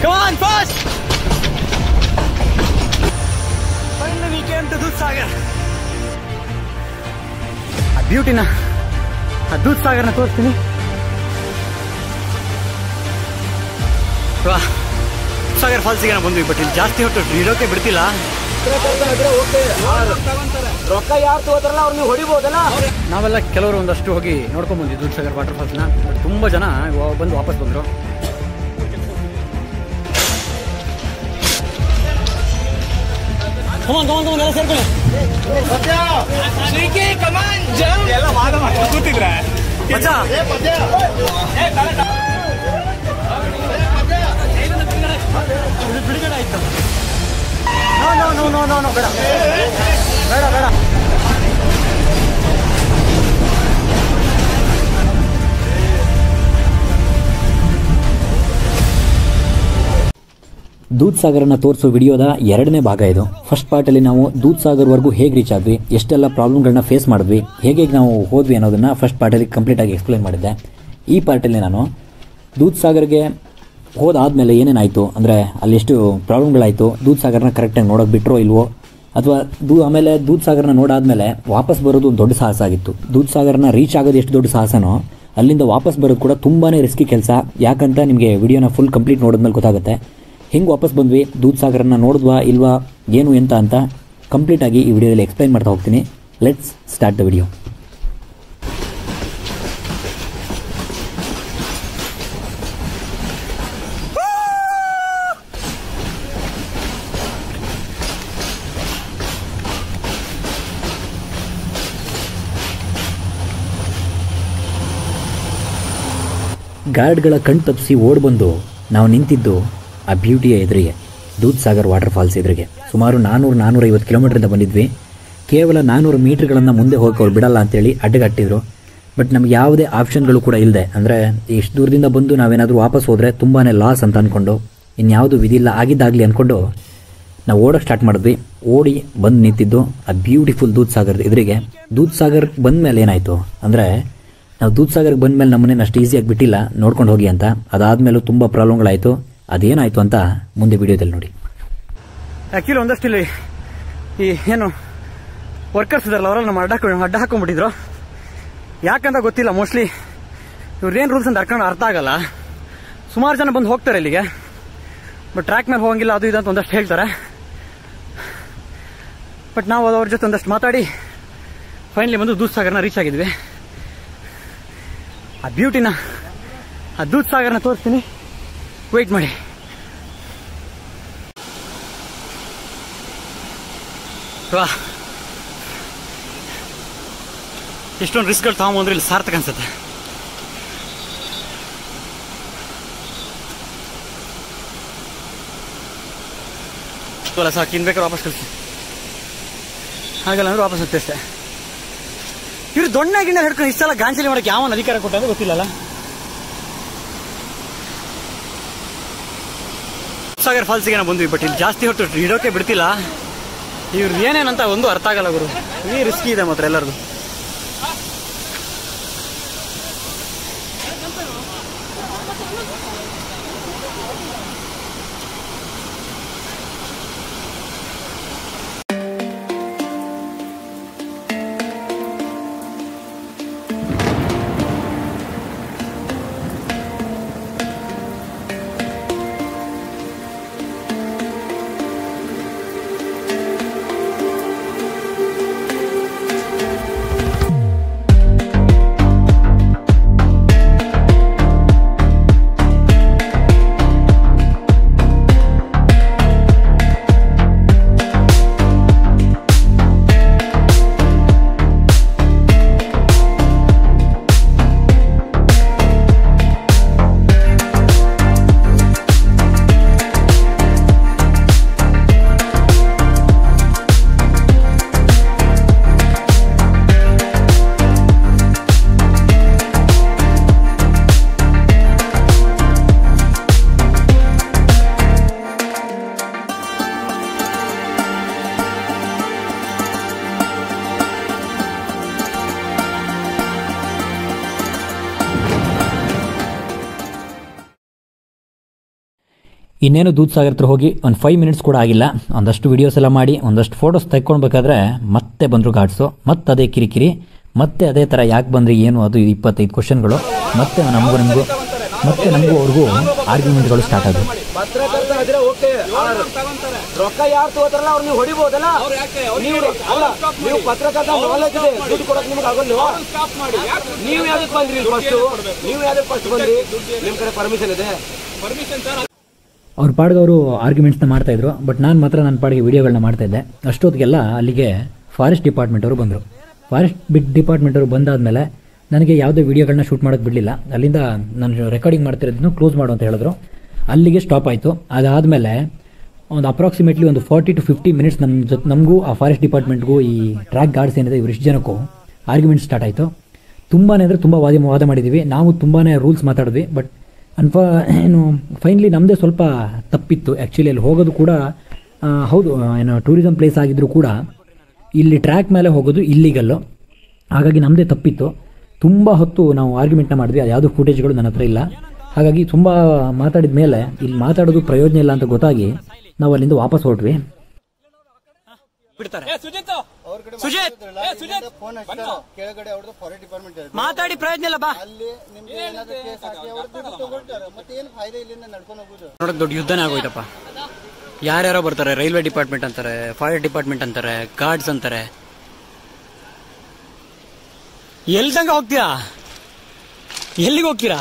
Come on, fast! Finally we came to doodh Sagar ಆ ಬ್ಯೂಟಿನ ಆ ದೂದ್ ಸಾಗರ್ನ ತೋರಿಸ್ತೀನಿ ವಾ ಸಾಗರ್ ಫಾಲ್ಸಿಗೆ ನಾವು ಬಂದ್ವಿ ಬಟ್ ಇಲ್ಲಿ ಜಾಸ್ತಿ ಹೊತ್ತು ಇಡೋಕೆ ಬಿಡ್ತಿಲ್ಲ ರೊಕ್ಕ ಯಾರು ತಗೋತಾರಲ್ಲ ಅವ್ರು ನೀವು ಹೊಡಿಬೋದಲ್ಲ ನಾವೆಲ್ಲ ಕೆಲವರು ಒಂದಷ್ಟು ಹೋಗಿ ನೋಡ್ಕೊಂಡ್ ಬಂದ್ವಿ ದೂದ್ ಸಾಗರ್ ವಾಟರ್ ಫಾಲ್ಸ್ನ ಬಟ್ ತುಂಬಾ ಜನ ವ- ಬಂದು ವಾಪಸ್ ಬಂದ್ರು Come on, come on, come on, ಎಲ್ಲ ಸೇರ್ಕೊಳ್ಳಿ ಮಚ್ಚ, ಇದು ಬಿಡುಗಡೆ ಆಯ್ತು no no no no no no ಬೇಡ ಬೇಡ ಬೇಡ ದೂದ್ ಸಾಗರನ ತೋರಿಸೋ ವಿಡಿಯೋದ ಎರಡನೇ ಭಾಗ ಇದು ಫಸ್ಟ್ ಪಾರ್ಟಲ್ಲಿ ನಾವು ದೂದ್ ಸಾಗರ್ವರೆಗೂ ಹೇಗೆ ರೀಚ್ ಆದ್ವಿ ಎಷ್ಟೆಲ್ಲ ಪ್ರಾಬ್ಲಮ್ಗಳನ್ನ ಫೇಸ್ ಮಾಡಿದ್ವಿ ಹೇಗೆ ಹೇಗೆ ನಾವು ಹೋದ್ವಿ ಅನ್ನೋದನ್ನ ಫಸ್ಟ್ ಪಾರ್ಟಲ್ಲಿ ಕಂಪ್ಲೀಟ್ ಆಗಿ ಎಕ್ಸ್ಪ್ಲೈನ್ ಮಾಡಿದ್ದೆ ಈ ಪಾರ್ಟಲ್ಲಿ ನಾನು ದೂದ್ ಸಾಗರ್ಗೆ ಹೋದಾದ್ಮೇಲೆ ಏನೇನಾಯಿತು ಅಂದರೆ ಅಲ್ಲಿ ಎಷ್ಟು ಪ್ರಾಬ್ಲಮ್ಗಳಾಯಿತು ದೂದ್ ಸಾಗರ್ನ ಕರೆಕ್ಟಾಗಿ ನೋಡೋಕೆ ಬಿಟ್ರೋ ಇಲ್ವೋ ಅಥವಾ ದೂ ಆಮೇಲೆ ದೂದ್ ಸಾಗರ್ನ ನೋಡಾದ್ಮೇಲೆ ವಾಪಸ್ ಬರೋದು ಒಂದು ದೊಡ್ಡ ಸಾಹಸ ಆಗಿತ್ತು ದೂದ್ ಸಾಗರ್ನ ರೀಚ್ ಆಗೋದು ಎಷ್ಟು ದೊಡ್ಡ ಸಾಹಸನೋ ಅಲ್ಲಿಂದ ವಾಪಸ್ ಬರೋದು ಕೂಡ ತುಂಬಾ ರಿಸ್ಕಿ ಕೆಲಸ ಯಾಕಂತ ನಿಮಗೆ ವಿಡಿಯೋನ ಫುಲ್ ಕಂಪ್ಲೀಟ್ ನೋಡಿದ್ಮೇಲೆ ಗೊತ್ತಾಗುತ್ತೆ ಹೆಂಗೆ ವಾಪಸ್ ಬಂದ್ವಿ ದೂದ್ ಸಾಗರನ್ನ ನೋಡಿದ್ವಾ ಇಲ್ವಾ ಏನು ಎಂತ ಅಂತ ಕಂಪ್ಲೀಟಾಗಿ ಈ ವಿಡಿಯೋದಲ್ಲಿ ಎಕ್ಸ್ಪ್ಲೈನ್ ಮಾಡ್ತಾ ಹೋಗ್ತೀನಿ ಲೆಟ್ಸ್ ಸ್ಟಾರ್ಟ್ ದ ವಿಡಿಯೋ ಗಾರ್ಡ್ಗಳ ಕಣ್ ತಪ್ಪಿಸಿ ಓಡ್ ಬಂದು ನಾವು ನಿಂತಿದ್ದು ಆ ಬ್ಯೂಟಿಯ ಎದುರಿಗೆ ದೂದ್ ಸಾಗರ್ ವಾಟರ್ ಫಾಲ್ಸ್ ಎದುರಿಗೆ ಸುಮಾರು ನಾನ್ನೂರು ನಾನ್ನೂರೈವತ್ತು ಕಿಲೋಮೀಟ್ರಿಂದ ಬಂದಿದ್ವಿ ಕೇವಲ ನಾನ್ನೂರು ಮೀಟ್ರ್ಗಳನ್ನು ಮುಂದೆ ಹೋಗಕ್ಕೆ ಅವ್ರು ಬಿಡಲ್ಲ ಅಂತೇಳಿ ಅಡ್ಡಗಟ್ಟಿದ್ರು ಬಟ್ ನಮ್ಗೆ ಯಾವುದೇ ಆಪ್ಷನ್ಗಳು ಕೂಡ ಇಲ್ಲದೆ ಅಂದರೆ ಇಷ್ಟು ದೂರದಿಂದ ಬಂದು ನಾವೇನಾದರೂ ವಾಪಸ್ ಹೋದರೆ ತುಂಬಾ ಲಾಸ್ ಅಂತ ಅಂದ್ಕೊಂಡು ಇನ್ಯಾವುದು ವಿಧಿಲ್ಲ ಆಗಿದ್ದಾಗಲಿ ಅಂದ್ಕೊಂಡು ನಾವು ಓಡೋಕೆ ಸ್ಟಾರ್ಟ್ ಮಾಡಿದ್ವಿ ಓಡಿ ಬಂದು ನಿಂತಿದ್ದು ಆ ಬ್ಯೂಟಿಫುಲ್ ದೂದ್ ಸಾಗರ್ ಎದುರಿಗೆ ದೂದ್ ಸಾಗರ್ ಬಂದ ಮೇಲೆ ಏನಾಯಿತು ಅಂದರೆ ನಾವು ದೂದ್ ಸಾಗರ್ಗೆ ಬಂದ ಮೇಲೆ ನಮ್ಮನ್ನೇನು ಅಷ್ಟು ಈಸಿಯಾಗಿ ಬಿಟ್ಟಿಲ್ಲ ನೋಡ್ಕೊಂಡು ಹೋಗಿ ಅಂತ ಅದಾದಮೇಲೂ ತುಂಬ ಪ್ರಾಬ್ಲಮ್ಗಳಾಯಿತು ಅದೇನಾಯಿತು ಅಂತ ಮುಂದೆ ವಿಡಿಯೋದಲ್ಲಿ ನೋಡಿ ಆ್ಯಕ್ಚುಲಿ ಒಂದಷ್ಟು ಇಲ್ಲಿ ಈ ಏನು ವರ್ಕರ್ಸ್ ಇದಾರಲ್ಲ ಅವರೆಲ್ಲ ನಮ್ಮ ಅಡ್ಡ ಹಾಕೊ- ಅಡ್ಡ ಹಾಕೊಂಡ್ಬಿಟ್ಟಿದ್ರು ಯಾಕಂತ ಗೊತ್ತಿಲ್ಲ ಮೋಸ್ಟ್ಲಿ ಇವ್ರೇನು ರೂಲ್ಸ್ ಅಂತ ಅರ್ಕೊಂಡು ಅರ್ಥ ಆಗಲ್ಲ ಸುಮಾರು ಜನ ಬಂದು ಹೋಗ್ತಾರೆ ಇಲ್ಲಿಗೆ ಬಟ್ ಟ್ರ್ಯಾಕ್ ಮೇಲೆ ಹೋಗಂಗಿಲ್ಲ ಅದು ಇದು ಅಂತ ಒಂದಷ್ಟು ಹೇಳ್ತಾರೆ ಬಟ್ ನಾವು ಅವ್ರ ಜೊತೆ ಒಂದಷ್ಟು ಮಾತಾಡಿ ಫೈನಲಿ ಬಂದು ದೂದ್ ಸಾಗರ್ನ ರೀಚ್ ಆಗಿದ್ವಿ ಆ ಬ್ಯೂಟಿನ ಆ ದೂದ್ ಸಾಗರ್ನ ತೋರಿಸ್ತೀನಿ ವೆಯ್ಟ್ ಮಾಡಿ ವಾ ಎಷ್ಟೊಂದು ರಿಸ್ಕ್ಗಳು ತಗೊಂಬಂದ್ರೆ ಇಲ್ಲಿ ಸಾರ್ಥಕ ಅನ್ಸುತ್ತೆ ಅಲ್ಲ ಸಾಕು ಇನ್ ಬೇಕಾದ್ರೆ ವಾಪಸ್ ಕಳಿಸಿ ಹಾಗಲ್ಲ ಅಂದ್ರೆ ವಾಪಸ್ ಹೋಗ್ತೇವೆ ಅಷ್ಟೇ ಇವ್ರು ದೊಣ್ಣೆ ಗಿಣ್ಣೆ ಹಿಡ್ಕೊಂಡು ಇಷ್ಟೆಲ್ಲ ಗಾಂಚಲಿ ಮಾಡಕ್ಕೆ ಯಾವನ್ ಅಧಿಕಾರ ಕೊಟ್ಟ ಅಂತ ಗೊತ್ತಿಲ್ಲಲ್ಲ ಸಾಗರ್ ಫಾಲ್ಸಿಗೆ ನಾವು ಬಂದ್ವಿ ಬಟ್ ಇಲ್ಲಿ ಜಾಸ್ತಿ ಹೊತ್ತು ಇಡೋಕೆ ಬಿಡ್ತಿಲ್ಲ ಇವ್ರು ಏನೇನಂತ ಒಂದು ಅರ್ಥ ಆಗಲ್ಲ ಗುರು ಈ ರಿಸ್ಕಿ ಇದೆ ಮಾತ್ರ ಎಲ್ಲರದು ಇನ್ನೇನು ದೂದ್ ಸಾಗರ್ ಹತ್ರ ಹೋಗಿ ಒಂದು ಫೈವ್ ಮಿನಿಟ್ಸ್ ಕೂಡ ಆಗಿಲ್ಲ ಒಂದಷ್ಟು ವಿಡಿಯೋಸ್ ಎಲ್ಲ ಮಾಡಿ ಒಂದಷ್ಟು ಫೋಟೋಸ್ ತೆಕ್ಕೊಳ್ಬೇಕಾದ್ರೆ ಮತ್ತೆ ಬಂದರು ಗಾಡ್ಸು ಮತ್ತೆ ಅದೇ ಕಿರಿಕಿರಿ ಮತ್ತೆ ಅದೇ ಥರ ಯಾಕೆ ಬಂದ್ರಿ ಏನು ಅದು ಇದು ಇಪ್ಪತ್ತೈದು ಕ್ವಶನ್ಗಳು ಮತ್ತೆ ನಮಗೂ ನಮಗೂ ಮತ್ತೆ ನಮಗೂ ಅವ್ರಿಗೂ ಆರ್ಗ್ಯುಮೆಂಟ್ಗಳು ಸ್ಟಾರ್ಟ್ ಆದವು ಪತ್ರಕರ್ತ ಆದ್ರೆ ಓಕೆ ರೊಕ್ಕ ಯಾರು ತಗೋತಾರಲ್ಲ ಅವ್ರು ನೀವು ಹೊಡಿಬಹುದಲ್ಲ ನೀವು ಅಲ್ಲ ನೀವು ಪತ್ರಕರ್ತ ನಾಲೆಜ್ ಇದೆ ದುಡ್ಡು ಕೊಡಕ್ ನಿಮ್ಗೆ ಆಗೋಲ್ವಾ ನೀವು ಯಾವ್ದಕ್ ಬಂದ್ರಿ ಫಸ್ಟ್ ನೀವು ಯಾವ್ದಕ್ ಫಸ್ಟ್ ಬಂದ್ರಿ ನಿಮ್ ಕಡೆ ಪರ್ಮಿಷನ್ ಇದೆ ಅವ್ರ ಪಾಡ್ಗೆ ಅವರು ಆರ್ಗ್ಯುಮೆಂಟ್ಸ್ನ ಮಾಡ್ತಾ ಇದ್ರು ಬಟ್ ನಾನು ಮಾತ್ರ ನನ್ನ ಪಾಡಿಗೆ ವಿಡಿಯೋಗಳನ್ನ ಮಾಡ್ತಾ ಇದ್ದೆ ಅಷ್ಟೊತ್ತಿಗೆಲ್ಲ ಅಲ್ಲಿಗೆ ಫಾರೆಸ್ಟ್ ಡಿಪಾರ್ಟ್ಮೆಂಟ್ ಅವರು ಬಂದರು ಫಾರೆಸ್ಟ್ ಬಿಟ್ ಡಿಪಾರ್ಟ್ಮೆಂಟ್ ಅವರು ಬಂದಾದ್ಮೇಲೆ ನನಗೆ ಯಾವುದೇ ವಿಡಿಯೋಗಳನ್ನ ಶೂಟ್ ಮಾಡೋದು ಬಿಡಲಿಲ್ಲ ಅಲ್ಲಿಂದ ನಾನು ರೆಕಾರ್ಡಿಂಗ್ ಮಾಡ್ತಿರೋದನ್ನು ಕ್ಲೋಸ್ ಮಾಡು ಅಂತ ಹೇಳಿದ್ರು ಅಲ್ಲಿಗೆ ಸ್ಟಾಪ್ ಆಯಿತು ಅದಾದಮೇಲೆ ಒಂದು ಅಪ್ರಾಕ್ಸಿಮೇಟ್ಲಿ ಒಂದು ಫಾರ್ಟಿ ಟು ಫಿಫ್ಟಿ ಮಿನಿಟ್ಸ್ ನಮ್ಮ ಜೊತೆ ನಮಗೂ ಆ ಫಾರೆಸ್ಟ್ ಡಿಪಾರ್ಟ್ಮೆಂಟ್ಗೂ ಈ ಟ್ರ್ಯಾಕ್ ಗಾರ್ಡ್ಸ್ ಏನಿದೆ ಇವರಿಷ್ಟು ಜನಕ್ಕೂ ಆರ್ಗ್ಯುಮೆಂಟ್ ಸ್ಟಾರ್ಟ್ ಆಯಿತು ತುಂಬಾ ಅಂದರೆ ತುಂಬ ವಾದ ವಾದ ಮಾಡಿದ್ದೀವಿ ನಾವು ತುಂಬಾ ರೂಲ್ಸ್ ಮಾತಾಡಿದ್ವಿ ಬಟ್ ಅನ್ಫ ಏನು ಫೈನಲಿ ನಮ್ಮದೇ ಸ್ವಲ್ಪ ತಪ್ಪಿತ್ತು ಆ್ಯಕ್ಚುಲಿ ಅಲ್ಲಿ ಹೋಗೋದು ಕೂಡ ಆ, ಹೌದು ಆ, ಏನು ಟೂರಿಸಂ ಪ್ಲೇಸ್ ಆಗಿದ್ದರೂ ಕೂಡ ಇಲ್ಲಿ ಟ್ರ್ಯಾಕ್ ಮೇಲೆ ಹೋಗೋದು ಇಲ್ಲಿಗಲ್ಲು ಹಾಗಾಗಿ ನಮ್ಮದೇ ತಪ್ಪಿತ್ತು ತುಂಬ ಹೊತ್ತು ನಾವು ಆರ್ಗ್ಯುಮೆಂಟ್ನ ಮಾಡಿದ್ವಿ ಅದು ಯಾವುದೂ ಫುಟೇಜ್ಗಳು ನನ್ನ ಹತ್ರ ಇಲ್ಲ ಹಾಗಾಗಿ ತುಂಬ ಮಾತಾಡಿದ ಮೇಲೆ ಇಲ್ಲಿ ಮಾತಾಡೋದು ಪ್ರಯೋಜನ ಇಲ್ಲ ಅಂತ ಗೊತ್ತಾಗಿ ನಾವು ಅಲ್ಲಿಂದ ವಾಪಸ್ ಹೊರಟ್ವಿ ಬಿಡ್ತಾರೆ ಸುಜಿತ್ ಫೋನ್ ಹಚ್ಚಾರ ಕೆಳಗಡೆ ಅವ್ರದ್ದು ಫಾರೆಸ್ಟ್ ಡಿಪಾರ್ಟ್ಮೆಂಟ್ ಇದೆ ಮಾತಾಡಿ ಪ್ರಯೋಜನ ಇಲ್ಲ ಬಾ ಅಲ್ಲಿ ನಿಮ್ಗೆ ಏನಾದ್ರು ಕೇಸ್ ಹಾಕಿ ಅವ್ರು ದುಡ್ಡು ತಗೊಳ್ತಾರೆ ಮತ್ತೆ ಏನು ಫಾಯ್ದೆ ಇಲ್ಲಿಂದ ನಡ್ಕೊಂಡು ಹೋಗುದು ನೋಡಕ್ ದೊಡ್ಡ ಯುದ್ಧನೇ ಆಗೋಯ್ತಪ್ಪ ಯಾರ್ಯಾರೋ ಬರ್ತಾರೆ ರೈಲ್ವೆ ಡಿಪಾರ್ಟ್ಮೆಂಟ್ ಅಂತಾರೆ ಫಾರೆಸ್ಟ್ ಡಿಪಾರ್ಟ್ಮೆಂಟ್ ಅಂತಾರೆ ಗಾರ್ಡ್ಸ್ ಅಂತಾರೆ ಎಲ್ ತನಕ ಹೋಗ್ತೀರಾ ಎಲ್ಲಿಗೆ ಹೋಗ್ತೀರಾ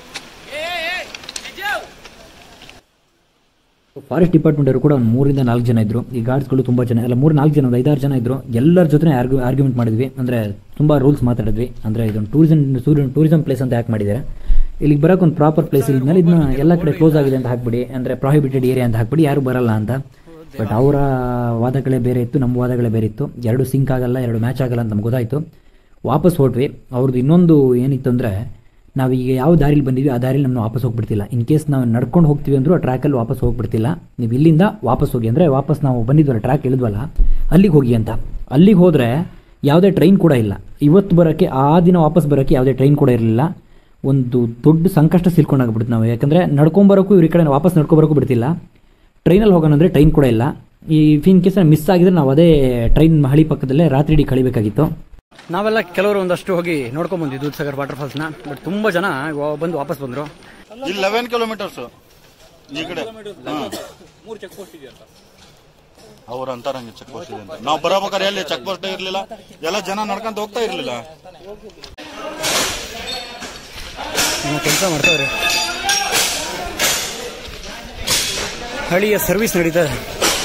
ಫಾರೆಸ್ಟ್ ಡಿಪಾರ್ಟ್ಮೆಂಟ್ ಅವರು ಕೂಡ ಒಂದು ಮೂರಿಂದ ನಾಲ್ಕು ಜನ ಇದ್ರು ಈ ಗಾರ್ಡ್ಸ್ಗಳು ತುಂಬ ಜನ ಎಲ್ಲ ಮೂರು ನಾಲ್ಕು ಜನ ಒಂದು ಐದಾರು ಜನ ಇದ್ರು ಎಲ್ಲರ ಜೊತೆ ಆರ್ಗ್ಯು ಆರ್ಗ್ಯುಮೆಂಟ್ ಮಾಡಿದ್ವಿ ಅಂದರೆ ತುಂಬ ರೂಲ್ಸ್ ಮಾತಾಡಿದ್ವಿ ಅಂದರೆ ಇದೊಂದು ಟೂರಿಸಂ ಟೂರಿಸಂ ಪ್ಲೇಸ್ ಅಂತ ಯಾಕೆ ಮಾಡಿದ್ದಾರೆ ಇಲ್ಲಿಗೆ ಬರೋಕೆ ಒಂದು ಪ್ರಾಪರ್ ಪ್ಲೇಸ್ ಇದ್ಮೇಲೆ ಇದನ್ನ ಎಲ್ಲ ಕಡೆ ಕ್ಲೋಸ್ ಆಗಿದೆ ಅಂತ ಹಾಕ್ಬಿಡಿ ಅಂದರೆ ಪ್ರಾಹಿಬಿಟೆಡ್ ಏರಿಯಾ ಅಂತ ಹಾಕ್ಬಿಡಿ ಯಾರು ಬರಲ್ಲ ಅಂತ ಬಟ್ ಅವರ ವಾದಗಳೇ ಬೇರೆ ಇತ್ತು ನಮ್ಮ ವಾದಗಳೇ ಬೇರೆ ಇತ್ತು ಎರಡು ಸಿಂಕ್ ಆಗಲ್ಲ ಎರಡು ಮ್ಯಾಚ್ ಆಗಲ್ಲ ಅಂತ ನಮ್ಗೆ ಗೊತ್ತಾಯಿತು ವಾಪಸ್ ಹೊರಟ್ವಿ ಅವ್ರದ್ದು ಇನ್ನೊಂದು ಏನಿತ್ತು ಅಂದರೆ ನಾವೀಗ ಯಾವ ದಾರಿಲಿ ಬಂದಿದ್ವಿ ಆ ದಾರಿಲಿ ನಮ್ಮನ್ನು ವಾಪಸ್ ಹೋಗ್ಬಿಡ್ತಿಲ್ಲ ಇನ್ ಕೇಸ್ ನಾವು ನಡ್ಕೊಂಡು ಹೋಗ್ತೀವಿ ಅಂದರೂ ಆ ಟ್ರ್ಯಾಕಲ್ಲಿ ವಾಪಸ್ ಹೋಗ್ಬಿಡ್ತಿಲ್ಲ ನೀವು ಇಲ್ಲಿಂದ ವಾಪಸ್ ಹೋಗಿ ಅಂದರೆ ವಾಪಸ್ ನಾವು ಬಂದಿದ್ವಲ್ಲ ಟ್ರ್ಯಾಕ್ ಇಳಿದ್ವಲ್ಲ ಅಲ್ಲಿಗೆ ಹೋಗಿ ಅಂತ ಅಲ್ಲಿಗೆ ಹೋದರೆ ಯಾವುದೇ ಟ್ರೈನ್ ಕೂಡ ಇಲ್ಲ ಇವತ್ತು ಬರೋಕ್ಕೆ ಆ ದಿನ ವಾಪಸ್ ಬರೋಕ್ಕೆ ಯಾವುದೇ ಟ್ರೈನ್ ಕೂಡ ಇರಲಿಲ್ಲ ಒಂದು ದೊಡ್ಡ ಸಂಕಷ್ಟ ಸಿಲ್ಕೊಂಡಾಗ್ಬಿಡ್ತು ನಾವು ಯಾಕಂದರೆ ನಡ್ಕೊಂಬರೋಕ್ಕೂ ಇವ್ರ ಈ ಕಡೆ ವಾಪಸ್ ನಡ್ಕೊಬರೋಕ್ಕೂ ಬಿಡ್ತಿಲ್ಲ ಟ್ರೈನಲ್ಲಿ ಹೋಗೋಣ ಅಂದರೆ ಟ್ರೈನ್ ಕೂಡ ಇಲ್ಲ ಈ ಇನ್ ಕೇಸ್ ಮಿಸ್ ಆಗಿದ್ರೆ ನಾವು ಅದೇ ಟ್ರೈನ್ ಹಳಿ ಪಕ್ಕದಲ್ಲೇ ರಾತ್ರಿ ಇಡೀ ಕಳಿಬೇಕಾಗಿತ್ತು ನಾವೆಲ್ಲ ಕೆಲವರು ಒಂದಷ್ಟು ಹೋಗಿ ನೋಡ್ಕೊಂಡ್ ಬಂದ್ವಿ ದೂದ್ಸಾಗರ್ ವಾಟರ್ ಫಾಲ್ಸ್ ನ ಬಟ್ ತುಂಬಾ ಜನ ವ- ಬಂದು ವಾಪಸ್ ಬಂದ್ರು ಇಲ್ಲಿ ಲೆವೆನ್ ಕಿಲೋಮೀಟರ್ಸ್ ಈ ಕಡೆ ಅವ್ರು ಅಂತಾರ ಹಂಗೆ ಚೆಕ್ ಪೋಸ್ಟ್ ಇದೆ ಅಂತ ನಾವು ಬರಬೇಕಾದ್ರೆ ಎಲ್ಲಿ ಚೆಕ್ ಪೋಸ್ಟ್ ಇರ್ಲಿಲ್ಲ ಎಲ್ಲ ಜನ ನಡ್ಕೊಂತ ಹೋಗ್ತಾ ಇರ್ಲಿಲ್ಲ ಏನೋ ಕೆಲಸ ಮಾಡ್ತಾವ್ರೆ ಹಳಿಯ ಸರ್ವಿಸ್ ನಡೀತಾ ಇದೆ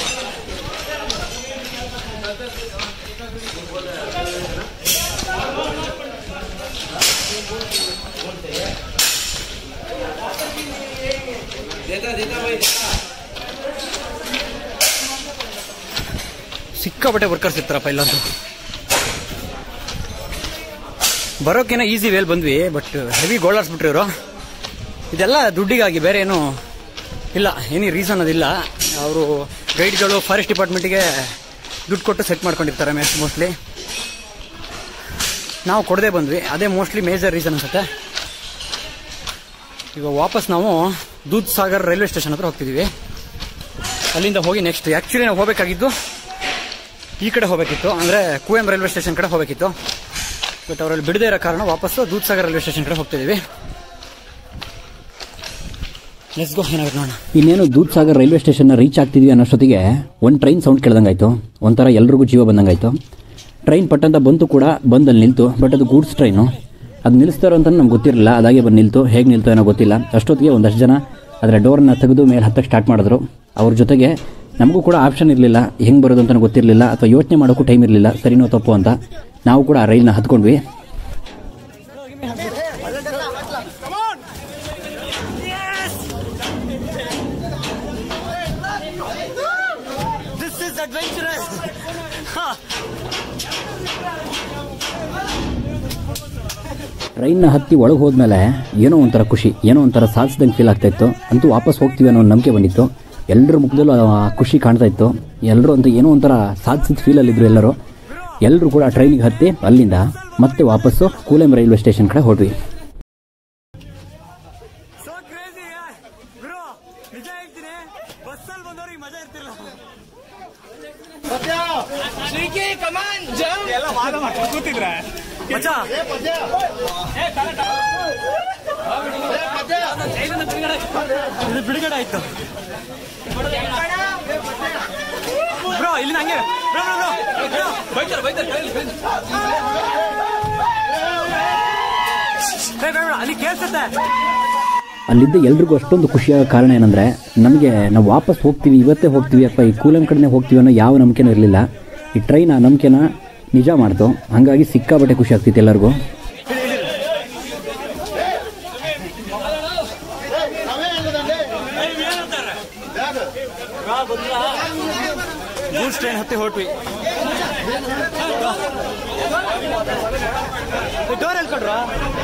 ಸಿಕ್ಕಾಪಟ್ಟೆ ವರ್ಕರ್ಸ್ ಇರ್ತಾರಪ್ಪ ಇಲ್ಲಂತೂ ಬರೋಕೇನೋ ಈಸಿ ವೇಲ್ ಬಂದ್ವಿ ಬಟ್ ಹೆವಿ ಗೋಳಾಡ್ಸ್ಬಿಟ್ರಿ ಇವರು ಇದೆಲ್ಲ ದುಡ್ಡಿಗಾಗಿ ಬೇರೆ ಏನು ಇಲ್ಲ ಏನಿ ರೀಸನ್ ಅದಿಲ್ಲ ಅವರು ಗೈಡ್ಗಳು ಫಾರೆಸ್ಟ್ ಡಿಪಾರ್ಟ್ಮೆಂಟಿಗೆ ದುಡ್ಡು ಕೊಟ್ಟು ಸೆಟ್ ಮಾಡ್ಕೊಂಡಿರ್ತಾರೆ ಮೋಸ್ಟ್ಲಿ ನಾವು ಕೊಡದೆ ಬಂದ್ವಿ ಅದೇ ಮೋಸ್ಟ್ಲಿ ಮೇಜರ್ ರೀಸನ್ ಅನ್ಸುತ್ತೆ ಈಗ ವಾಪಸ್ ನಾವು ದೂದ್ ಸಾಗರ್ ರೈಲ್ವೆ ಸ್ಟೇಷನ್ ಹತ್ರ ಹೋಗ್ತಿದ್ದೀವಿ ಅಲ್ಲಿಂದ ಹೋಗಿ ನೆಕ್ಸ್ಟ್ ಆ್ಯಕ್ಚುಲಿ ನಾವು ಹೋಗಬೇಕಾಗಿದ್ದು ಈ ಕಡೆ ಹೋಗಬೇಕಿತ್ತು ಅಂದರೆ ಕುವೆಂ ರೈಲ್ವೆ ಸ್ಟೇಷನ್ ಕಡೆ ಹೋಗಬೇಕಿತ್ತು ಬಟ್ ಅವರಲ್ಲಿ ಬಿಡದೇ ಇರೋ ಕಾರಣ ವಾಪಸ್ಸು ದೂದ್ಸಾಗರ್ ರೈಲ್ವೆ ಸ್ಟೇಷನ್ ಕಡೆ ಹೋಗ್ತಿದ್ದೀವಿ ಲೆಟ್ಸ್ ಗೋ ಏನಾಗುತ್ತೆ ನೋಡೋಣ ಇನ್ನೇನು ದೂದ್ ಸಾಗರ್ ರೈಲ್ವೆ ಸ್ಟೇಷನ್ನ ರೀಚ್ ಆಗ್ತಿದ್ವಿ ಅನ್ನೋಷ್ಟೊತ್ತಿಗೆ ಒಂದು ಟ್ರೈನ್ ಸೌಂಡ್ ಕೇಳ್ದಂಗಾಯ್ತು ಒಂಥರ ಎಲ್ರಿಗೂ ಜೀವ ಬಂದಂಗಾಯ್ತು ಟ್ರೈನ್ ಪಟ್ಟಂತ ಬಂತು ಕೂಡ ಬಂದಲ್ಲಿ ನಿಲ್ತು ಬಟ್ ಅದು ಗೂಡ್ಸ್ ಟ್ರೈನು ಅದು ನಿಲ್ಲಿಸ್ತಾರೋ ಅಂತ ನಮ್ಗೆ ಗೊತ್ತಿರಲಿಲ್ಲ ಅದಾಗೆ ಬಂದು ನಿಲ್ತು ಹೇಗೆ ನಿಲ್ತು ಏನೋ ಗೊತ್ತಿಲ್ಲ ಅಷ್ಟೊತ್ತಿಗೆ ಒಂದಷ್ಟು ಜನ ಅದರ ಡೋರ್ನ ತೆಗೆದು ಮೇಲೆ ಹತ್ತಕ್ಕೆ ಸ್ಟಾರ್ಟ್ ಮಾಡಿದ್ರು ಅವ್ರ ಜೊತೆಗೆ ನಮಗೂ ಕೂಡ ಆಪ್ಷನ್ ಇರಲಿಲ್ಲ ಹೆಂಗೆ ಬರೋದು ಅಂತ ಗೊತ್ತಿರಲಿಲ್ಲ ಅಥವಾ ಯೋಚನೆ ಮಾಡೋಕ್ಕೂ ಟೈಮ್ ಇರಲಿಲ್ಲ ಸರಿನೋ ತಪ್ಪು ಅಂತ ನಾವು ಕೂಡ ಆ ರೈಲ್ನ ಹತ್ಕೊಂಡ್ವಿ ದಿಸ್ ಇಸ್ ಅಡ್ವೆಂಚರಸ್ ಟ್ರೈನ್ನ ಹತ್ತಿ ಒಳಗೆ ಹೋದ್ಮೇಲೆ ಏನೋ ಒಂಥರ ಖುಷಿ ಏನೋ ಒಂಥರ ಸಾಧಿಸಿದಂಗೆ ಫೀಲ್ ಆಗ್ತಾ ಇತ್ತು ಅಂತೂ ವಾಪಸ್ ಹೋಗ್ತೀವಿ ಅನ್ನೋ ಒಂದು ನಂಬಿಕೆ ಬಂದಿತ್ತು ಎಲ್ಲರ ಮುಖದಲ್ಲೂ ಆ ಖುಷಿ ಕಾಣ್ತಾ ಇತ್ತು ಎಲ್ಲರೂ ಅಂತ ಏನೋ ಒಂಥರ ಸಾಧಿಸಿದ ಫೀಲಲ್ಲಿದ್ದರು ಎಲ್ಲರೂ ಎಲ್ಲರೂ ಕೂಡ ಟ್ರೈನಿಗೆ ಹತ್ತಿ ಅಲ್ಲಿಂದ ಮತ್ತೆ ವಾಪಸ್ಸು ಕೂಲೆಂ ರೈಲ್ವೆ ಸ್ಟೇಷನ್ ಕಡೆ ಹೊರಟ್ವಿ ಸೊ ಕ್ರೇಜಿ ಬ್ರೋ ನಿಜ ಹೇಳ್ತೀನಿ ಬಸ್ಸಲ್ಲಿ ಬಂದವ್ರಿಗೆ ಮಜಾ ಇರ್ತಿಲ್ಲ ಮಚ್ಚಾ ಇದು ಬಿಡುಗಡೆ ಆಯ್ತು ಬ್ರೋ ಇಲ್ಲಿ ಹಂಗೆ ಬ್ರೋ ಬ್ರೋ ಬ್ರೋ ಅಲ್ಲಿ ಕೇಳಿಸುತ್ತೆ ಅಲ್ಲಿದ್ದ ಎಲ್ರಿಗೂ ಅಷ್ಟೊಂದು ಖುಷಿಯಾಗೋ ಕಾರಣ ಏನಂದರೆ ನಮಗೆ ನಾವು ವಾಪಸ್ ಹೋಗ್ತೀವಿ ಇವತ್ತೇ ಹೋಗ್ತೀವಿ ಅಥವಾ ಈ ಕೂಲಂ ಕಡೆನೇ ಹೋಗ್ತೀವಿ ಅನ್ನೋ ಯಾವ ನಂಬಿಕೆನೂ ಇರಲಿಲ್ಲ ಈ ಟ್ರೈನ್ ಆ ನಂಬಿಕೆನ ನಿಜ ಮಾಡ್ತು ಹಾಗಾಗಿ ಸಿಕ್ಕಾಬಟ್ಟೆ ಖುಷಿ ಆಗ್ತಿತ್ತು ಎಲ್ಲರಿಗೂ ಗೂಡ್ಸ್ ಟ್ರೈನ್ ಹತ್ತಿ ಹೊರಟ್ವಿ ಡೋರ್ ಎಲ್ಲಿ ಕೊಡ್ರ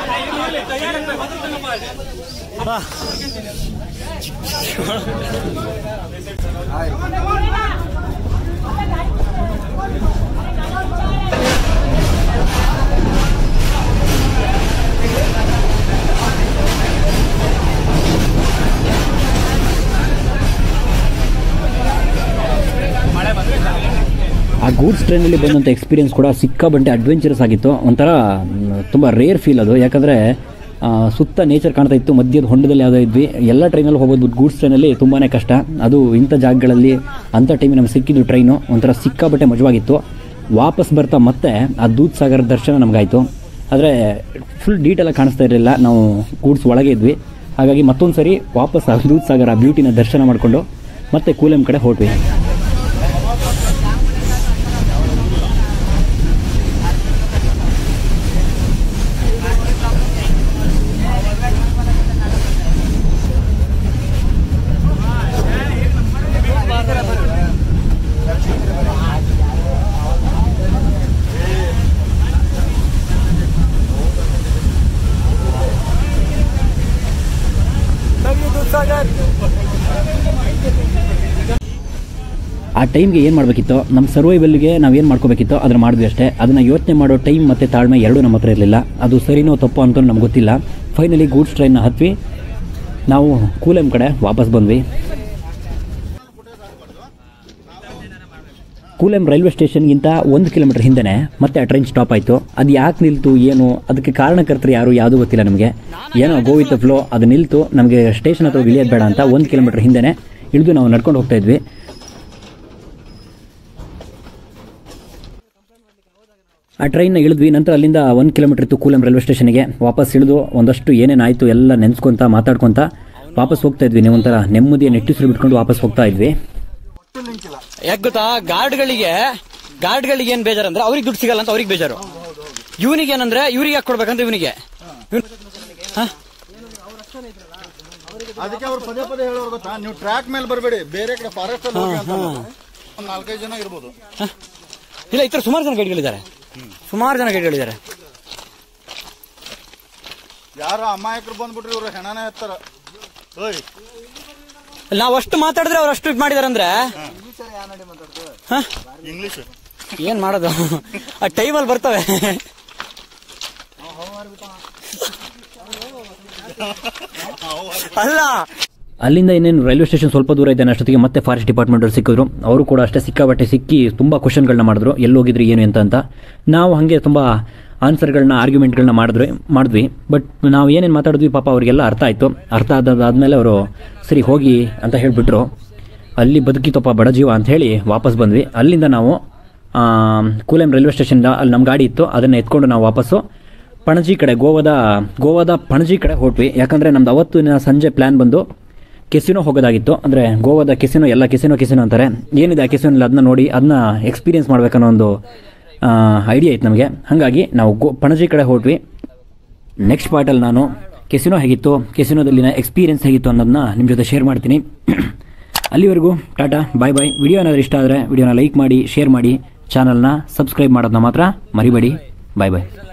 ಆ ಗೂಡ್ಸ್ ಟ್ರೈನಲ್ಲಿ ಬಂದಂಥ ಎಕ್ಸ್ಪೀರಿಯನ್ಸ್ ಕೂಡ ಸಿಕ್ಕಾಬಂಟೆ ಅಡ್ವೆಂಚರಸ್ ಆಗಿತ್ತು ಒಂಥರ ತುಂಬ ರೇರ್ ಫೀಲ್ ಅದು ಯಾಕಂದರೆ ಸುತ್ತ ನೇಚರ್ ಕಾಣ್ತಾ ಇತ್ತು ಮಧ್ಯದ ಹೊಂಡದಲ್ಲಿ ಯಾವುದೋ ಇದ್ವಿ ಎಲ್ಲ ಟ್ರೈನಲ್ಲಿ ಹೋಗೋದು ಗೂಡ್ಸ್ ಟ್ರೈನಲ್ಲಿ ತುಂಬಾ ಕಷ್ಟ ಅದು ಇಂಥ ಜಾಗಗಳಲ್ಲಿ ಅಂಥ ಟೈಮಿಗೆ ನಮ್ಗೆ ಸಿಕ್ಕಿದ್ದು ಟ್ರೈನು ಒಂಥರ ಸಿಕ್ಕಾಬಟ್ಟೆ ಮಜವಾಗಿತ್ತು ವಾಪಸ್ ಬರ್ತಾ ಮತ್ತೆ ಆ ದೂದ್ ಸಾಗರ ದರ್ಶನ ನಮಗಾಯಿತು ಆದರೆ ಫುಲ್ ಡೀಟೇಲಾಗಿ ಕಾಣಿಸ್ತಾ ಇರಲಿಲ್ಲ ನಾವು ಗೂಡ್ಸ್ ಒಳಗೆ ಇದ್ವಿ ಹಾಗಾಗಿ ಮತ್ತೊಂದು ಸರಿ ವಾಪಸ್ ಆ ದೂದ್ ಸಾಗರ ಬ್ಯೂಟಿನ ದರ್ಶನ ಮಾಡಿಕೊಂಡು ಮತ್ತೆ ಕೂಲೆಂ ಕಡೆ ಹೊರಟ್ವಿ ಆ ಟೈಮ್ಗೆ ಏನು ಮಾಡಬೇಕಿತ್ತೋ ನಮ್ಮ ಸರ್ವೈವಲ್ಗೆ ನಾವೇನು ಮಾಡ್ಕೋಬೇಕಿತ್ತೋ ಅದನ್ನು ಮಾಡಿದ್ವಿ ಅಷ್ಟೇ ಅದನ್ನು ಯೋಚನೆ ಮಾಡೋ ಟೈಮ್ ಮತ್ತು ತಾಳ್ಮೆ ಎರಡೂ ನಮ್ಮ ಹತ್ರ ಇರಲಿಲ್ಲ ಅದು ಸರಿನೋ ತಪ್ಪೋ ಅಂತ ನಮ್ಗೆ ಗೊತ್ತಿಲ್ಲ ಫೈನಲಿ ಗೂಡ್ಸ್ ಟ್ರೈನ್ನ ಹತ್ವಿ ನಾವು ಕೂಲೆಂ ಕಡೆ ವಾಪಸ್ ಬಂದ್ವಿ ಕೂಲೆಂ ರೈಲ್ವೆ ಸ್ಟೇಷನ್ಗಿಂತ ಒಂದು ಕಿಲೋಮೀಟರ್ ಹಿಂದೆನೇ ಮತ್ತೆ ಆ ಟ್ರೈನ್ ಸ್ಟಾಪ್ ಆಯಿತು ಅದು ಯಾಕೆ ನಿಲ್ತು ಏನು ಅದಕ್ಕೆ ಕಾರಣಕರ್ತರು ಯಾರು ಯಾವುದೂ ಗೊತ್ತಿಲ್ಲ ನಮಗೆ ಏನೋ ಗೋವಿತ್ ಫ್ಲೋ ಅದು ನಿಲ್ತು ನಮಗೆ ಸ್ಟೇಷನ್ ಹತ್ರ ಇಳಿಯೋದು ಬೇಡ ಅಂತ ಒಂದು ಕಿಲೋಮೀಟರ್ ಹಿಂದೆನೇ ಇಳಿದು ನಾವು ನಡ್ಕೊಂಡು ಹೋಗ್ತಾ ಇದ್ವಿ ಆ ಟ್ರೈನ್ನ ಇಳಿದ್ವಿ ನಂತರ ಅಲ್ಲಿಂದ ಒಂದು ಕಿಲೋಮೀಟರ್ ಇತ್ತು ಕೂಲಂ ರೈಲ್ವೆ ಸ್ಟೇಷನ್ಗೆ ವಾಪಸ್ ಇಳಿದು ಒಂದಷ್ಟು ಏನೇನಾಯಿತು ಎಲ್ಲ ನೆನೆಸ್ಕೊಂತ ಮಾತಾಡ್ಕೊಂತ ವಾಪಸ್ ಹೋಗ್ತಾ ಇದ್ವಿ ನೀವು ಒಂಥರ ನೆಮ್ಮದಿಯ ನೆಟ್ಟಿಸಿರು ಬಿಟ್ಕೊಂಡು ವಾಪಸ್ ಹೋಗ್ತಾ ಇದ್ವಿ ಯಾಕೆ ಗೊತ್ತಾ ಗಾರ್ಡ್ಗಳಿಗೆ ಗಾರ್ಡ್ಗಳಿಗೆ ಏನ್ ಬೇಜಾರು ಅಂದ್ರೆ ಅವ್ರಿಗೆ ದುಡ್ಡು ಸಿಗಲ್ಲ ಅಂತ ಅವ್ರಿಗೆ ಬೇಜಾರು ಇವನಿಗೆ ಏನಂದ್ರೆ ಇವ್ರಿಗೆ ಯಾಕೆ ಕೊಡ್ಬೇಕಂತ ಇವನಿಗೆ ಅದಕ್ಕೆ ಅವ್ರು ಪದೇ ಪದೇ ಹೇಳೋರು ಗೊತ್ತಾ ನೀವು ಟ್ರ್ಯಾಕ್ ಮೇಲೆ ಬರಬೇಡಿ ಬೇರೆ ಕಡೆ ಫಾರೆಸ್ಟ್ ಅಲ್ಲಿ ಹೋಗಿ ಅಂತ ಒಂದ್ ನಾಲ್ಕೈದು ಜನ ಇರ್ಬೋದು ಇಲ್ಲ ಈ ತರ ಸುಮಾರು ಜನ ಗೈಡ್ಗಳಿದ್ದಾರೆ ಸುಮಾರು ಜನ ಗೈಡ್ಗಳಿದ್ದಾರೆ ಯಾರ ಅಮಾಯಕರು ಬಂದ್ಬಿಟ್ರಿ ಇವ್ರು ಹೆಣನೇ ಎತ್ತಾರ ಓಯ್ ನಾವ್ ಅಷ್ಟು ಮಾತಾಡಿದ್ರೆ ಅವ್ರು ಅಷ್ಟು ಇದು ಮಾಡಿದಾರೆ ಅಂದ್ರೆ ಹ? ಇಂಗ್ಲಿಷ್ ಏನ್ ಮಾಡೋದು ಆ ಟೈಮಲ್ಲಿ ಬರ್ತವೆ ಅಲ್ಲ ಅಲ್ಲಿಂದ ಇನ್ನೇನು ರೈಲ್ವೆ ಸ್ಟೇಷನ್ ಸ್ವಲ್ಪ ದೂರ ಇದೆ ಅಷ್ಟೊತ್ತಿಗೆ ಮತ್ತೆ ಫಾರೆಸ್ಟ್ ಡಿಪಾರ್ಟ್ಮೆಂಟ್ ಅವ್ರು ಸಿಕ್ಕಿದ್ರು ಅವರು ಕೂಡ ಅಷ್ಟೇ ಸಿಕ್ಕಾಬಟ್ಟೆ ಸಿಕ್ಕಿ ತುಂಬ ಕ್ವಶನ್ಗಳನ್ನ ಮಾಡಿದ್ರು ಎಲ್ಲಿ ಹೋಗಿದ್ರಿ ಏನು ಅಂತ ಅಂತ ನಾವು ಹಾಗೆ ತುಂಬ ಆನ್ಸರ್ಗಳನ್ನ ಆರ್ಗ್ಯುಮೆಂಟ್ಗಳನ್ನ ಮಾಡಿದ್ವಿ ಮಾಡಿದ್ವಿ ಬಟ್ ನಾವು ಏನೇನು ಮಾತಾಡಿದ್ವಿ ಪಾಪ ಅವರಿಗೆಲ್ಲ ಅರ್ಥ ಆಯಿತು ಅರ್ಥ ಆದಾದ್ಮೇಲೆ ಅವರು ಸರಿ ಹೋಗಿ ಅಂತ ಹೇಳಿಬಿಟ್ರು ಅಲ್ಲಿ ಬದುಕಿತಪ್ಪ ಬಡ ಜೀವ ಅಂತ ಹೇಳಿ ವಾಪಸ್ ಬಂದ್ವಿ ಅಲ್ಲಿಂದ ನಾವು ಆ, ಕೂಲೆಂ ರೈಲ್ವೆ ಸ್ಟೇಷನ್ ಅಲ್ಲಿ ನಮ್ಮ ಗಾಡಿ ಇತ್ತು ಅದನ್ನು ಎತ್ಕೊಂಡು ನಾವು ವಾಪಸ್ಸು ಪಣಜಿ ಕಡೆ ಗೋವಾದ ಗೋವಾದ ಪಣಜಿ ಕಡೆ ಹೊರಟ್ವಿ ಯಾಕಂದರೆ ನಮ್ದು ಅವತ್ತಿನ ಸಂಜೆ ಪ್ಲ್ಯಾನ್ ಬಂದು ಕೆಸಿನೋ ಹೋಗೋದಾಗಿತ್ತು ಅಂದರೆ ಗೋವಾದ ಕೆಸಿನೋ ಎಲ್ಲ ಕೆಸಿನೋ ಕೆಸಿನೋ ಅಂತಾರೆ ಏನಿದೆ ಆ ಕೆಸಿನೋ ಅದನ್ನ ನೋಡಿ ಅದನ್ನ ಎಕ್ಸ್ಪೀರಿಯನ್ಸ್ ಮಾಡ್ಬೇಕನ್ನೋ ಒಂದು ಐಡಿಯಾ ಇತ್ತು ನಮಗೆ ಹಾಗಾಗಿ ನಾವು ಗೋ ಪಣಜಿ ಕಡೆ ಹೊರಟ್ವಿ ನೆಕ್ಸ್ಟ್ ಪಾರ್ಟಲ್ಲಿ ನಾನು ಕೆಸಿನೋ ಹೇಗಿತ್ತು ಕೆಸಿನೋದಲ್ಲಿನ ಎಕ್ಸ್ಪೀರಿಯನ್ಸ್ ಹೇಗಿತ್ತು ಅನ್ನೋದನ್ನ ನಿಮ್ಮ ಜೊತೆ ಶೇರ್ ಮಾಡ್ತೀನಿ ಅಲ್ಲಿವರೆಗೂ ಟಾಟಾ ಬಾಯ್ ಬಾಯ್ ವಿಡಿಯೋ ಏನಾದರೂ ಇಷ್ಟ ಆದರೆ ವಿಡಿಯೋನ ಲೈಕ್ ಮಾಡಿ ಶೇರ್ ಮಾಡಿ ಚಾನಲ್ನ ಸಬ್ಸ್ಕ್ರೈಬ್ ಮಾಡೋದನ್ನ ಮಾತ್ರ ಮರಿಬೇಡಿ ಬಾಯ್ ಬಾಯ್